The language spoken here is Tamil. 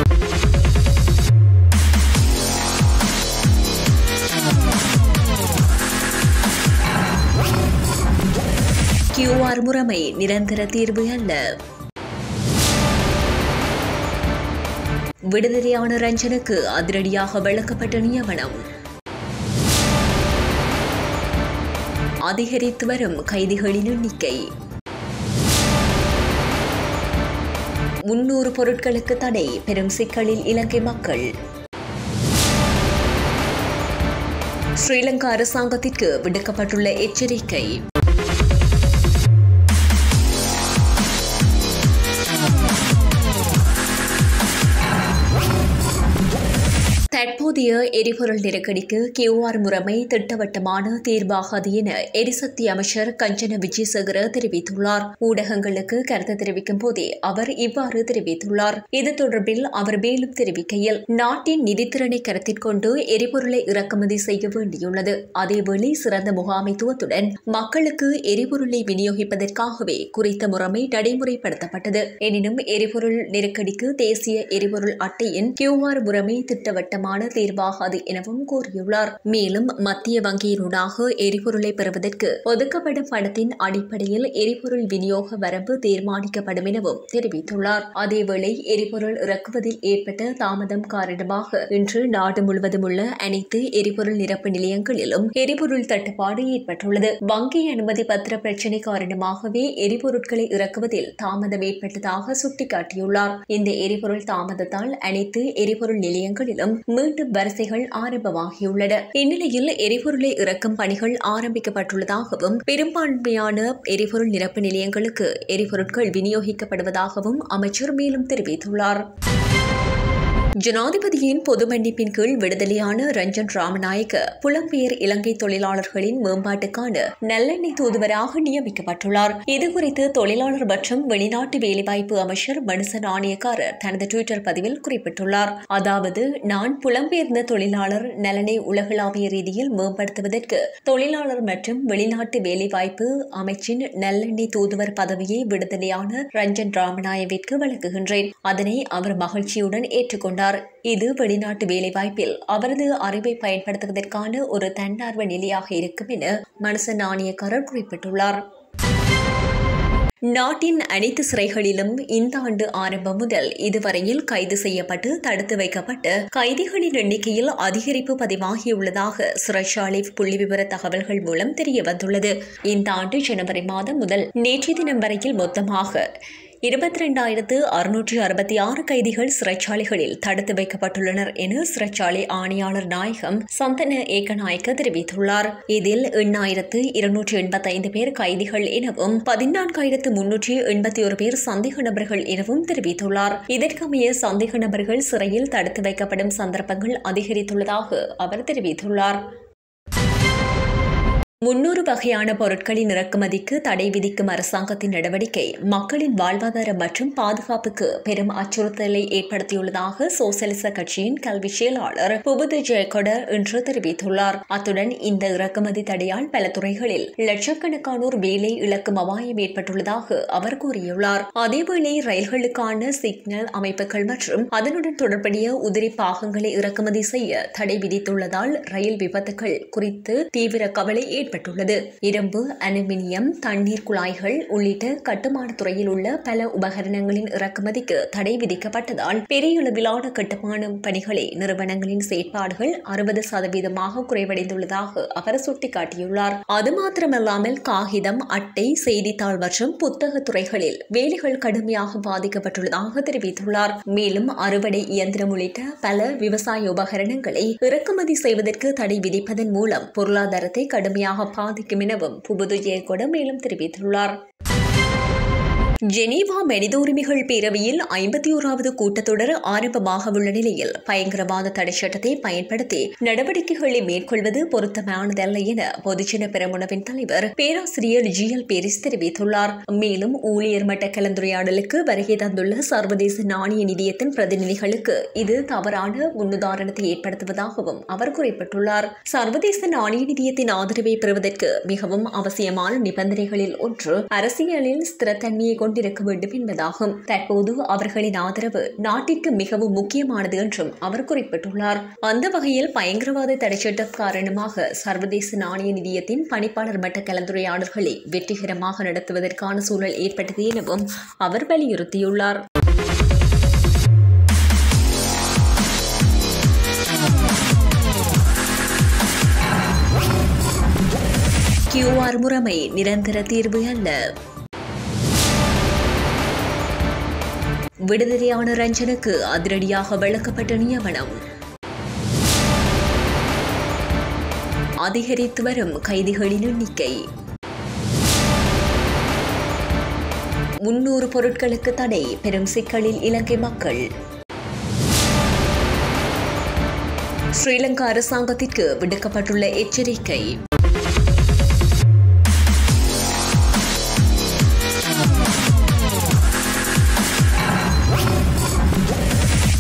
கியூஆர் முறைமை நிரந்தர தீர்வு அல்ல விடுதலையான ரஞ்சனுக்கு அதிரடியாக விளக்கப்பட்ட நியமனம் அதிகரித்து வரும் கைதிகளின் எண்ணிக்கை முன்னூறு பொருட்களுக்கு தடை பெரும் சிக்கலில் இலங்கை மக்கள் ஸ்ரீலங்கா அரசாங்கத்திற்கு விடுக்கப்பட்டுள்ள எச்சரிக்கை தற்போதைய எரிபொருள் நெருக்கடிக்கு கியூஆர் முறைமை திட்டவட்டமான தீர்வாகாது என எரிசக்தி அமைச்சர் கஞ்சன விஜயசேகர தெரிவித்துள்ளார் ஊடகங்களுக்கு கருத்து தெரிவிக்கும் போதே அவர் இவ்வாறு தெரிவித்துள்ளார் இது தொடர்பில் அவர் மேலும் தெரிவிக்கையில் நாட்டின் நிதித்திறனை கருத்தில் கொண்டு எரிபொருளை இறக்குமதி செய்ய வேண்டியுள்ளது அதேவேளை சிறந்த முகாமைத்துவத்துடன் மக்களுக்கு எரிபொருளை விநியோகிப்பதற்காகவே குறித்த முறைமை நடைமுறைப்படுத்தப்பட்டது எனினும் எரிபொருள் நெருக்கடிக்கு தேசிய எரிபொருள் அட்டையின் கியூஆர் முறைமை திட்டவட்டமான தீர்வாகாது எனவும் கூறியுள்ளார் மேலும் மத்திய வங்கியினூடாக எரிபொருளை பெறுவதற்கு ஒதுக்கப்படும் பணத்தின் அடிப்படையில் எரிபொருள் விநியோக வரம்பு தீர்மானிக்கப்படும் எனவும் தெரிவித்துள்ளார் அதேவேளை எரிபொருள் இறக்குவதில் ஏற்பட்ட தாமதம் காரணமாக இன்று நாடு முழுவதும் உள்ள அனைத்து எரிபொருள் நிரப்பு நிலையங்களிலும் எரிபொருள் தட்டுப்பாடு ஏற்பட்டுள்ளது வங்கி அனுமதி பத்திர பிரச்சினை காரணமாகவே எரிபொருட்களை இறக்குவதில் தாமதம் ஏற்பட்டதாக சுட்டிக்காட்டியுள்ளார் இந்த எரிபொருள் தாமதத்தால் அனைத்து எரிபொருள் நிலையங்களிலும் மீண்டும் வரிசைகள் ஆரம்பமாகியுள்ளன இந்நிலையில் எரிபொருளை இறக்கும் பணிகள் ஆரம்பிக்கப்பட்டுள்ளதாகவும் பெரும்பான்மையான எரிபொருள் நிரப்பு நிலையங்களுக்கு எரிபொருட்கள் விநியோகிக்கப்படுவதாகவும் அமைச்சர் மேலும் தெரிவித்துள்ளார் ஜனாதிபதியின் பொது மன்னிப்பின் கீழ் விடுதலையான ரஞ்சன் ராமநாயக்க புலம்பெயர் இலங்கை தொழிலாளர்களின் மேம்பாட்டுக்கான நல்லெண்ணெய் தூதுவராக நியமிக்கப்பட்டுள்ளார் இதுகுறித்து தொழிலாளர் மற்றும் வெளிநாட்டு வேலைவாய்ப்பு அமைச்சர் மனுச நாணயக்காரர் தனது டுவிட்டர் பதிவில் குறிப்பிட்டுள்ளார் அதாவது நான் புலம்பெயர்ந்த தொழிலாளர் நலனை உலகளாவிய ரீதியில் மேம்படுத்துவதற்கு தொழிலாளர் மற்றும் வெளிநாட்டு வேலைவாய்ப்பு அமைச்சின் நல்லெண்ணெய் தூதுவர் பதவியை விடுதலையான ரஞ்சன் ராமநாயவிற்கு வழங்குகின்றேன் அதனை அவர் மகிழ்ச்சியுடன் ஏற்றுக்கொண்டார் இது வெளிநாட்டு வேலைவாய்ப்பில் அவரது அறிவை பயன்படுத்துவதற்கான ஒரு தன்னார்வ நிலையாக இருக்கும் என மனுச நாணயக்காரர் குறிப்பிட்டுள்ளார் நாட்டின் அனைத்து சிறைகளிலும் இந்த ஆண்டு ஆரம்பம் முதல் இதுவரையில் கைது செய்யப்பட்டு தடுத்து வைக்கப்பட்ட கைதிகளின் எண்ணிக்கையில் அதிகரிப்பு பதிவாகியுள்ளதாக சிறைச்சாலை புள்ளி விவர தகவல்கள் மூலம் தெரிய வந்துள்ளது இந்த ஆண்டு ஜனவரி மாதம் முதல் நேற்றைய தினம் வரையில் மொத்தமாக இருபத்தி ரெண்டாயிரத்து அறுநூற்று அறுபத்தி ஆறு கைதிகள் சிறைச்சாலைகளில் தடுத்து வைக்கப்பட்டுள்ளனர் என சிறைச்சாலை ஆணையாளர் நாயகம் சந்தன ஏகநாயக்க தெரிவித்துள்ளார் இதில் எண்ணாயிரத்து இருநூற்று எண்பத்தைந்து பேர் கைதிகள் எனவும் பதினான்காயிரத்து முன்னூற்றி எண்பத்தி ஒரு பேர் சந்தேக நபர்கள் எனவும் தெரிவித்துள்ளார் இதற்கமைய சந்தேக நபர்கள் சிறையில் தடுத்து வைக்கப்படும் சந்தர்ப்பங்கள் அதிகரித்துள்ளதாக அவர் தெரிவித்துள்ளார் முன்னூறு வகையான பொருட்களின் இறக்குமதிக்கு தடை விதிக்கும் அரசாங்கத்தின் நடவடிக்கை மக்களின் வாழ்வாதாரம் மற்றும் பாதுகாப்புக்கு பெரும் அச்சுறுத்தலை ஏற்படுத்தியுள்ளதாக சோசலிச கட்சியின் கல்வி செயலாளர் புபுது ஜெயகொடர் இன்று தெரிவித்துள்ளார் அத்துடன் இந்த இறக்குமதி தடையால் பல துறைகளில் லட்சக்கணக்கானோர் வேலை இழக்கும் அபாயம் ஏற்பட்டுள்ளதாக அவர் கூறியுள்ளார் அதேவேளை ரயில்களுக்கான சிக்னல் அமைப்புகள் மற்றும் அதனுடன் தொடர்புடைய உதிரி பாகங்களை இறக்குமதி செய்ய தடை விதித்துள்ளதால் ரயில் விபத்துகள் குறித்து தீவிர கவலை ஏற்பட்டுள்ளது இரும்பு அலுமினியம் தண்ணீர் குழாய்கள் உள்ளிட்ட கட்டுமான துறையில் உள்ள பல உபகரணங்களின் இறக்குமதிக்கு தடை விதிக்கப்பட்டதால் பெரிய அளவிலான கட்டுமான பணிகளை நிறுவனங்களின் செயற்பாடுகள் அறுபது சதவீதமாக குறைவடைந்துள்ளதாக அவர் சுட்டிக்காட்டியுள்ளார் அது மாத்திரமல்லாமல் காகிதம் அட்டை செய்தித்தாள் மற்றும் புத்தக துறைகளில் வேலைகள் கடுமையாக பாதிக்கப்பட்டுள்ளதாக தெரிவித்துள்ளார் மேலும் அறுவடை இயந்திரம் உள்ளிட்ட பல விவசாய உபகரணங்களை இறக்குமதி செய்வதற்கு தடை விதிப்பதன் மூலம் பொருளாதாரத்தை கடுமையாக பாதிக்கும் எனவும் புபுது ஜெயகொட மேலும் தெரிவித்துள்ளார் ஜெனீவா மனித உரிமைகள் பேரவையில் ஐம்பத்தி ஓராவது கூட்டத்தொடர் ஆரம்பமாக உள்ள நிலையில் பயங்கரவாத தடை சட்டத்தை பயன்படுத்தி நடவடிக்கைகளை மேற்கொள்வது பொருத்தமானதல்ல என பொதுஜன பெரமுனவின் தலைவர் பேராசிரியர் ஜி எல் பேரிஸ் தெரிவித்துள்ளார் மேலும் ஊழியர் மட்ட கலந்துரையாடலுக்கு வருகை தந்துள்ள சர்வதேச நாணய நிதியத்தின் பிரதிநிதிகளுக்கு இது தவறான முன்னுதாரணத்தை ஏற்படுத்துவதாகவும் அவர் குறிப்பிட்டுள்ளார் சர்வதேச நாணய நிதியத்தின் ஆதரவை பெறுவதற்கு மிகவும் அவசியமான நிபந்தனைகளில் ஒன்று அரசியலில் ஸ்திரத்தன்மையை கொண்டிருக்க வேண்டும் என்பதாகும் தற்போது அவர்களின் ஆதரவு நாட்டிற்கு மிகவும் முக்கியமானது என்றும் அவர் குறிப்பிட்டுள்ளார் அந்த வகையில் பயங்கரவாத தடைச்சட்டம் காரணமாக சர்வதேச நாணய நிதியத்தின் பணிப்பாளர் மட்ட கலந்துரையாடல்களை வெற்றிகரமாக நடத்துவதற்கான சூழல் ஏற்பட்டது எனவும் அவர் வலியுறுத்தியுள்ளார் கியூஆர் முறைமை நிரந்தர தீர்வு அல்ல விடுதலையான ரஞ்சனுக்கு அதிரடியாக விளக்கப்பட்ட நியமனம் அதிகரித்து வரும் கைதிகளின் எண்ணிக்கை முன்னூறு பொருட்களுக்கு தடை பெரும் சிக்கலில் இலங்கை மக்கள் ஸ்ரீலங்கா அரசாங்கத்திற்கு விடுக்கப்பட்டுள்ள எச்சரிக்கை